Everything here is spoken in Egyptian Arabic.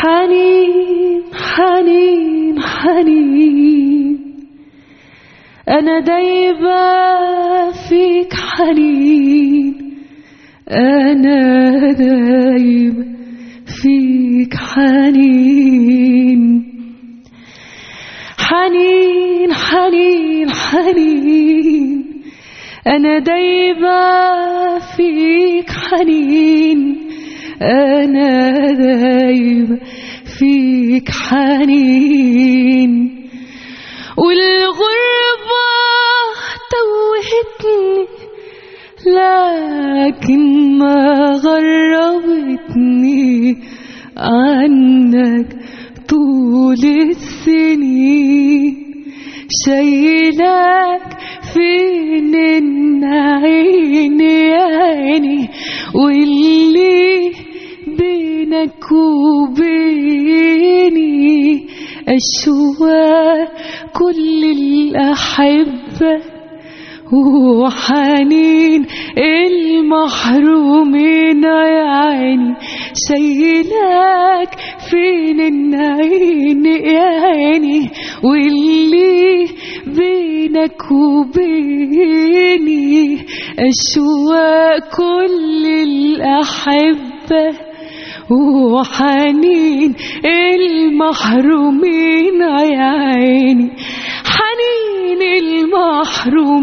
حنين حنين حنين أنا دايبة فيك حنين أنا دايبة فيك حنين حنين حنين حنين أنا دايبة فيك حنين أنا دايبة فيك حنين والغربة توهتني لكن ما غربتني عنك طول السنين شايلك فين العين يا عيني واللي بينك وبيني أشواق كل الأحبة وحنين المحرومين يا عيني شايلك فين العين يا عيني واللي بينك وبيني أشواق كل الأحبة وحنين المحرومين يا عيني حنين المحرومين